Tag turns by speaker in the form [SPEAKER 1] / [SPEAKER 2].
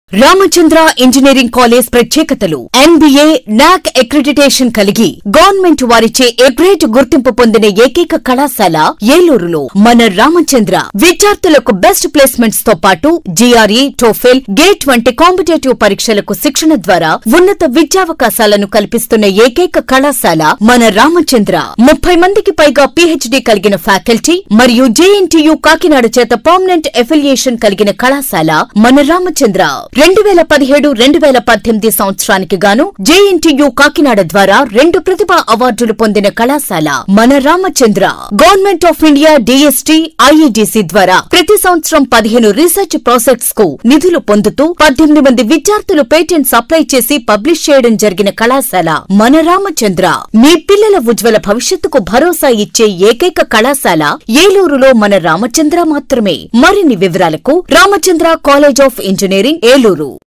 [SPEAKER 1] Ramachandra engineering college ప్రత్యేకతలు NBA NAAC accreditation కలిగి government వారిచే ఎగ్రేట్ గుర్తింపు పొందిన ఏకైక కళాశాల ఏలూరులో మన రామచంద్ర విద్యార్థులకు బెస్ట్ ప్లేస్మెంట్స్ తో పాటు జీఆర్ఈ టోఫెల్ గేట్ వంటి కాంపిటేటివ్ పరీక్షలకు శిక్షణ ద్వారా ఉన్నత విద్యావకాశాలను కల్పిస్తున్న ఏకైక కళాశాల మన రామచంద్ర ముప్పై మందికి పైగా పీహెచ్డీ కలిగిన ఫ్యాకల్టీ మరియు జేఎన్టీయు కాకినాడ చేత పర్మనెంట్ ఎఫిలియేషన్ కలిగిన కళాశాల మన రామచంద్ర రెండు వేల పదిహేడు రెండు వేల పద్దెనిమిది సంవత్సరానికి గాను జేఎన్టీయు కాకినాడ ద్వారా రెండు ప్రతిభా అవార్డులు పొందిన కళాశాల మన Ramachandra government of India DST IEDC ద్వారా ప్రతి సంవత్సరం పదిహేను రీసెర్చ్ ప్రాజెక్ట్స్ కు నిధులు పొందుతూ పద్దెనిమిది మంది విద్యార్థులు పేటెంట్స్ అప్లై చేసి పబ్లిష్ చేయడం జరిగిన కళాశాల మన రామచంద్ర మీ పిల్లల ఉజ్వల భవిష్యత్తుకు భరోసా ఇచ్చే ఏకైక కళాశాల ఏలూరులో మన రామచంద్ర మాత్రమే మరిన్ని వివరాలకు Ramachandra college of engineering Eluru